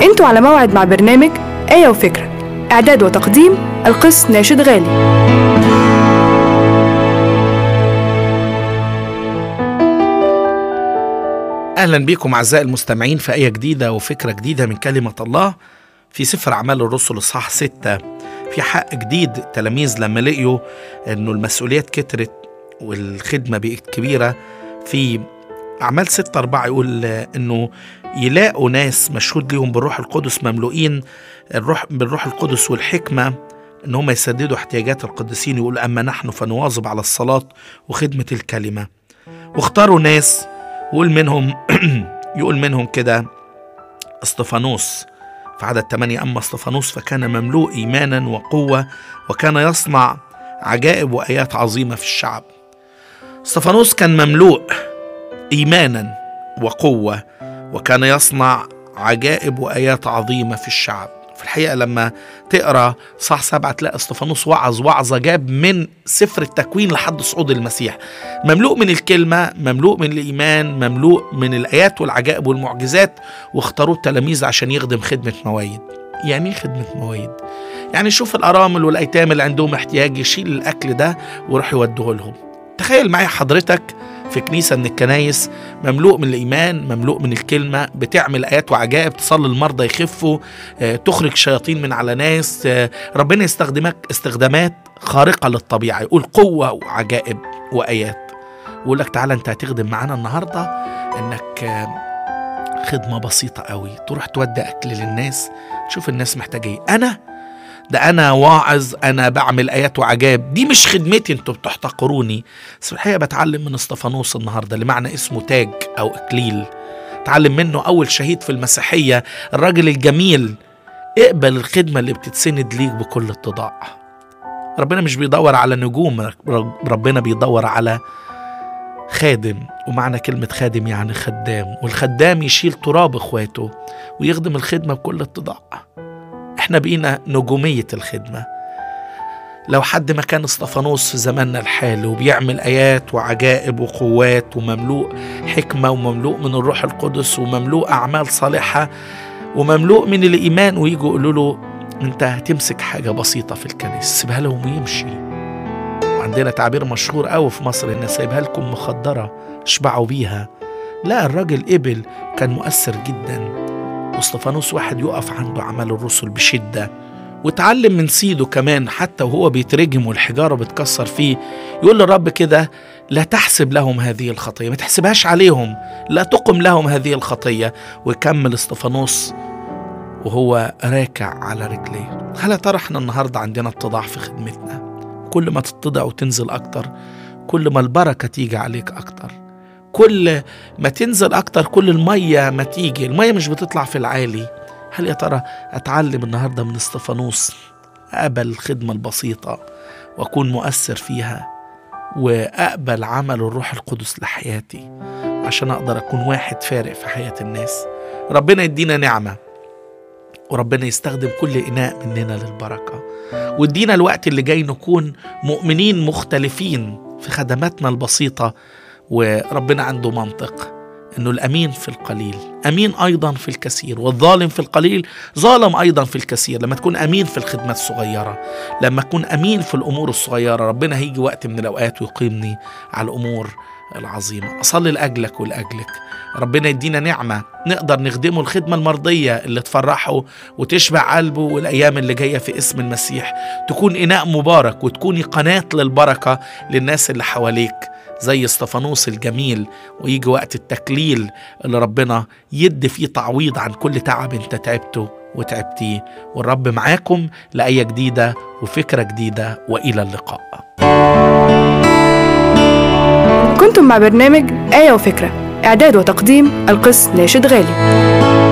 انتوا على موعد مع برنامج آية وفكرة إعداد وتقديم القس ناشد غالي أهلا بكم أعزائي المستمعين في آية جديدة وفكرة جديدة من كلمة الله في سفر أعمال الرسل إصحاح ستة في حق جديد التلاميذ لما لقيوا إنه المسؤوليات كترت والخدمة بقت كبيرة في أعمال ستة أربعة يقول إنه يلاقوا ناس مشهود ليهم بالروح القدس مملوئين الروح بالروح القدس والحكمة إن هم يسددوا احتياجات القديسين يقول أما نحن فنواظب على الصلاة وخدمة الكلمة واختاروا ناس يقول منهم يقول منهم كده اسطفانوس في عدد 8 أما اسطفانوس فكان مملوء إيمانا وقوة وكان يصنع عجائب وآيات عظيمة في الشعب اسطفانوس كان مملوء إيمانا وقوة وكان يصنع عجائب وآيات عظيمة في الشعب في الحقيقة لما تقرأ صح سبعة تلاقي اسطفانوس وعظ وعظة جاب من سفر التكوين لحد صعود المسيح مملوء من الكلمة مملوء من الإيمان مملوء من الآيات والعجائب والمعجزات واختاروه التلاميذ عشان يخدم خدمة موايد يعني ايه خدمة موايد؟ يعني شوف الأرامل والأيتام اللي عندهم احتياج يشيل الأكل ده ويروح يوديه لهم تخيل معايا حضرتك في كنيسة من الكنايس مملوء من الإيمان مملوء من الكلمة بتعمل آيات وعجائب تصلي المرضى يخفوا آه، تخرج شياطين من على ناس آه، ربنا يستخدمك استخدامات خارقة للطبيعة يقول قوة وعجائب وآيات ويقول لك تعالى أنت هتخدم معانا النهاردة إنك آه، خدمة بسيطة قوي تروح تودي أكل للناس تشوف الناس محتاجة إيه أنا ده انا واعظ انا بعمل ايات وعجائب دي مش خدمتي انتوا بتحتقروني بس في الحقيقه بتعلم من اسطفانوس النهارده اللي معنى اسمه تاج او اكليل اتعلم منه اول شهيد في المسيحيه الراجل الجميل اقبل الخدمه اللي بتتسند ليك بكل اتضاع ربنا مش بيدور على نجوم ربنا بيدور على خادم ومعنى كلمة خادم يعني خدام والخدام يشيل تراب اخواته ويخدم الخدمة بكل اتضاع احنا بقينا نجومية الخدمة لو حد مكان اسطفانوس في زماننا الحالي وبيعمل آيات وعجائب وقوات ومملوء حكمة ومملوء من الروح القدس ومملوء أعمال صالحة ومملوء من الإيمان ويجوا يقولوا له أنت هتمسك حاجة بسيطة في الكنيسة سيبها لهم ويمشي وعندنا تعبير مشهور قوي في مصر إن سايبها لكم مخدرة اشبعوا بيها لا الراجل قبل كان مؤثر جدا واستفانوس واحد يقف عنده عمل الرسل بشدة وتعلم من سيده كمان حتى وهو بيترجم والحجارة بتكسر فيه يقول للرب كده لا تحسب لهم هذه الخطية ما تحسبهاش عليهم لا تقم لهم هذه الخطية ويكمل استفانوس وهو راكع على رجليه هل ترى احنا النهاردة عندنا اتضاع في خدمتنا كل ما تتضع وتنزل أكتر كل ما البركة تيجي عليك أكتر كل ما تنزل أكتر كل المية ما تيجي المية مش بتطلع في العالي هل يا ترى أتعلم النهاردة من استفانوس أقبل الخدمة البسيطة وأكون مؤثر فيها وأقبل عمل الروح القدس لحياتي عشان أقدر أكون واحد فارق في حياة الناس ربنا يدينا نعمة وربنا يستخدم كل إناء مننا للبركة وادينا الوقت اللي جاي نكون مؤمنين مختلفين في خدماتنا البسيطة وربنا عنده منطق انه الامين في القليل امين ايضا في الكثير والظالم في القليل ظالم ايضا في الكثير لما تكون امين في الخدمات الصغيره لما تكون امين في الامور الصغيره ربنا هيجي وقت من الاوقات ويقيمني على الامور العظيمه اصلي لاجلك ولاجلك ربنا يدينا نعمه نقدر نخدمه الخدمه المرضيه اللي تفرحه وتشبع قلبه والايام اللي جايه في اسم المسيح تكون اناء مبارك وتكوني قناه للبركه للناس اللي حواليك زي استفانوس الجميل ويجي وقت التكليل اللي ربنا يدي فيه تعويض عن كل تعب انت تعبته وتعبتيه والرب معاكم لآية جديدة وفكرة جديدة وإلى اللقاء كنتم مع برنامج آية وفكرة إعداد وتقديم القس ناشد غالي